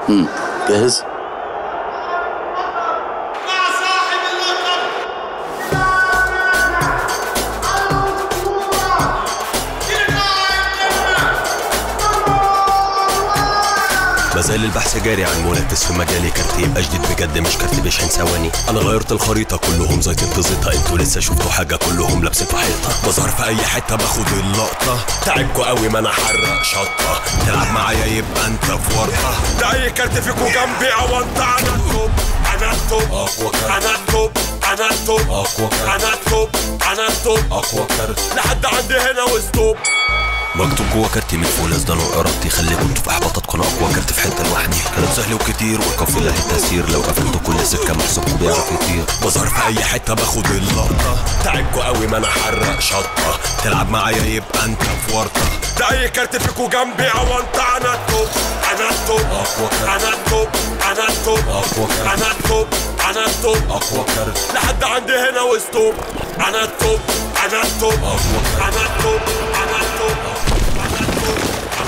امم جاهز مع صاحب اللقب مازال البحث جاري عن منافس في مجالي كارت يبقى جديد بجد مش كارت بيشحن ثواني انا غيرت الخريطه كلهم زيتين تزيطه انتوا لسه شفتوا حاجه كلهم لابسين في حيطه بظهر في اي حته باخد اللقطه تعبكوا قوي ما انا حرق شطه تلعب معايا يبقى انت في ورطه ده اي كارت فيكوا جنبي او انت انا التوب انا التوب أقوى كارت. انا التوب انا التوب أقوى كارت. انا التوب انا التوب اقوى كارت لحد عندي هنا وستوب مكتوب جوه كارتي من فولاس ده نوع ارادتي خليكم انتوا في احباطاتكم انا اقوى كارت في حته لوحدي كلام سهل وكتير والقافله هي التأثير لو قفلتوا كل سكه محسوبكم بيعرف يطير بظهر في اي حته باخد اللقطه تعبكوا قوي ما انا حرق شطه تلعب معايا يبقى انت في ورطه ده اي كارت فيكوا جنبي او انت انا التوب انا التوب أقوى كارت. انا التوب انا التوب أقوى كارت. انا التوب انا التوب اقوى كارت لحد عندي هنا وستوب انا التوب انا التوب أقوى كارت. انا التوب انا التوب انا التوب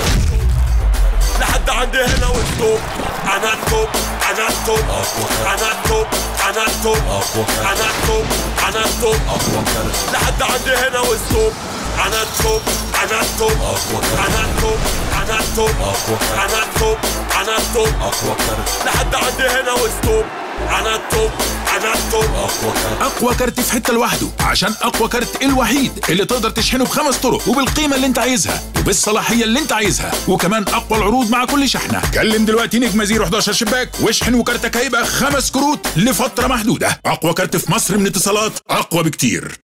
لحد عندي هنا وستوب انا التوب انا التوب أقوى كارت. انا التوب انا التوب أقوى كارت. انا التوب انا التوب اقوى كارت لحد عندي هنا وستوب انا التوب انا التوب أقوى كارت. انا التوب انا التوب أقوى كارت. انا التوب انا التوب اقوى كارت لحد عندي هنا وستوب انا التوب انا التوب اقوى كارت اقوى كارت في حته لوحده عشان اقوى كارت الوحيد اللي تقدر تشحنه بخمس طرق وبالقيمه اللي انت عايزها وبالصلاحيه اللي انت عايزها وكمان اقوى العروض مع كل شحنه كلم دلوقتي نجمه 011 شباك واشحن وكارتك هيبقى خمس كروت لفتره محدوده اقوى كارت في مصر من اتصالات اقوى بكتير